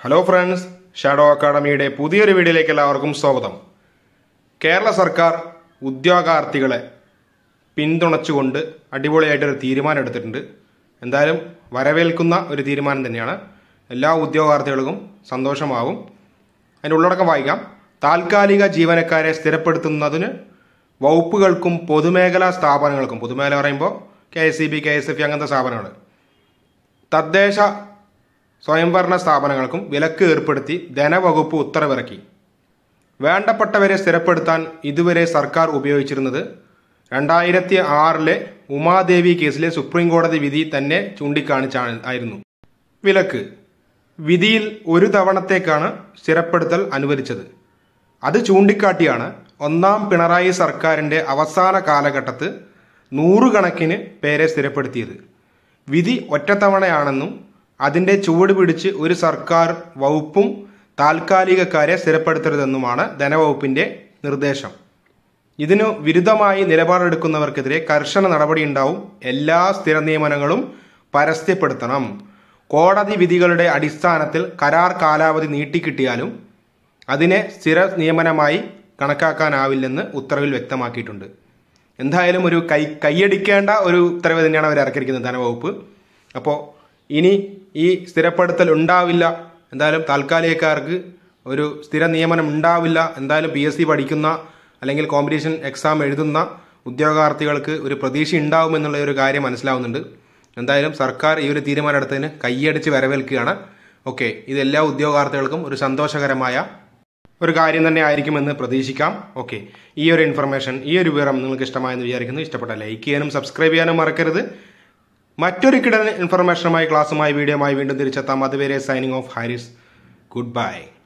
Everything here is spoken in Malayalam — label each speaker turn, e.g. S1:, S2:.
S1: ഹലോ ഫ്രണ്ട്സ് ഷാഡോ അക്കാഡമിയുടെ പുതിയൊരു വീഡിയോയിലേക്ക് എല്ലാവർക്കും സ്വാഗതം കേരള സർക്കാർ ഉദ്യോഗാർത്ഥികളെ പിന്തുണച്ചുകൊണ്ട് അടിപൊളിയായിട്ടൊരു തീരുമാനം എടുത്തിട്ടുണ്ട് എന്തായാലും വരവേൽക്കുന്ന ഒരു തീരുമാനം തന്നെയാണ് എല്ലാ ഉദ്യോഗാർത്ഥികൾക്കും സന്തോഷമാവും അതിൻ്റെ ഉള്ളടക്കം വായിക്കാം താൽക്കാലിക ജീവനക്കാരെ സ്ഥിരപ്പെടുത്തുന്നതിന് വകുപ്പുകൾക്കും പൊതുമേഖലാ സ്ഥാപനങ്ങൾക്കും പൊതുമേഖല പറയുമ്പോൾ K S C B K S F അങ്ങനത്തെ സ്ഥാപനങ്ങൾ തദ്ദേശ സ്വയംഭരണ സ്ഥാപനങ്ങൾക്കും വിലക്ക് ഏർപ്പെടുത്തി ധനവകുപ്പ് ഉത്തരവിറക്കി വേണ്ടപ്പെട്ടവരെ സ്ഥിരപ്പെടുത്താൻ ഇതുവരെ സർക്കാർ ഉപയോഗിച്ചിരുന്നത് രണ്ടായിരത്തി ആറിലെ ഉമാദേവി കേസിലെ സുപ്രീം കോടതി വിധി തന്നെ ചൂണ്ടിക്കാണിച്ചാണ് ആയിരുന്നു വിലക്ക് വിധിയിൽ ഒരു തവണത്തേക്കാണ് സ്ഥിരപ്പെടുത്തൽ അനുവദിച്ചത് അത് ചൂണ്ടിക്കാട്ടിയാണ് ഒന്നാം പിണറായി സർക്കാരിന്റെ അവസാന കാലഘട്ടത്ത് നൂറുകണക്കിന് പേരെ സ്ഥിരപ്പെടുത്തിയത് വിധി ഒറ്റത്തവണയാണെന്നും അതിന്റെ ചുവട് പിടിച്ച് ഒരു സർക്കാർ വകുപ്പും താൽക്കാലികക്കാരെ സ്ഥിരപ്പെടുത്തരുതെന്നുമാണ് ധനവകുപ്പിന്റെ നിർദ്ദേശം ഇതിനു വിരുദ്ധമായി നിലപാടെടുക്കുന്നവർക്കെതിരെ കർശന നടപടിയുണ്ടാവും എല്ലാ സ്ഥിര നിയമനങ്ങളും പരസ്യപ്പെടുത്തണം കോടതി വിധികളുടെ അടിസ്ഥാനത്തിൽ കരാർ കാലാവധി നീട്ടിക്കിട്ടിയാലും അതിനെ സ്ഥിര നിയമനമായി കണക്കാക്കാനാവില്ലെന്ന് ഉത്തരവിൽ വ്യക്തമാക്കിയിട്ടുണ്ട് എന്തായാലും ഒരു കൈ കൈയടിക്കേണ്ട ഒരു ഉത്തരവ് തന്നെയാണ് അവർ ഇറക്കിയിരിക്കുന്നത് ധനവകുപ്പ് അപ്പോൾ ഇനി ഈ സ്ഥിരപ്പെടുത്തൽ ഉണ്ടാവില്ല എന്തായാലും താൽക്കാലികക്കാർക്ക് ഒരു സ്ഥിര നിയമനം ഉണ്ടാവില്ല എന്തായാലും പി എസ് സി പഠിക്കുന്ന അല്ലെങ്കിൽ കോമ്പറ്റീഷൻ എക്സാം എഴുതുന്ന ഉദ്യോഗാർത്ഥികൾക്ക് ഒരു പ്രതീക്ഷ ഉണ്ടാവുമെന്നുള്ള ഒരു കാര്യം മനസ്സിലാവുന്നുണ്ട് എന്തായാലും സർക്കാർ ഈ ഒരു തീരുമാനം എടുത്തതിന് കൈയടിച്ച് വരവേൽക്കുകയാണ് ഓക്കെ ഇത് എല്ലാ ഉദ്യോഗാർത്ഥികൾക്കും ഒരു സന്തോഷകരമായ ഒരു കാര്യം തന്നെ ആയിരിക്കുമെന്ന് പ്രതീക്ഷിക്കാം ഓക്കെ ഈ ഒരു ഇൻഫർമേഷൻ ഈ ഒരു വിവരം നിങ്ങൾക്ക് ഇഷ്ടമായെന്ന് വിചാരിക്കുന്നു ഇഷ്ടപ്പെട്ട ലൈക്ക് ചെയ്യാനും സബ്സ്ക്രൈബ് ചെയ്യാനും മറക്കരുത് മറ്റൊരു കിടന്ന ഇൻഫർമേഷനുമായി ക്ലാസ്സുമായി വീഡിയോയുമായി വീണ്ടും തിരിച്ചെത്താം അതുവരെ signing off Haris good by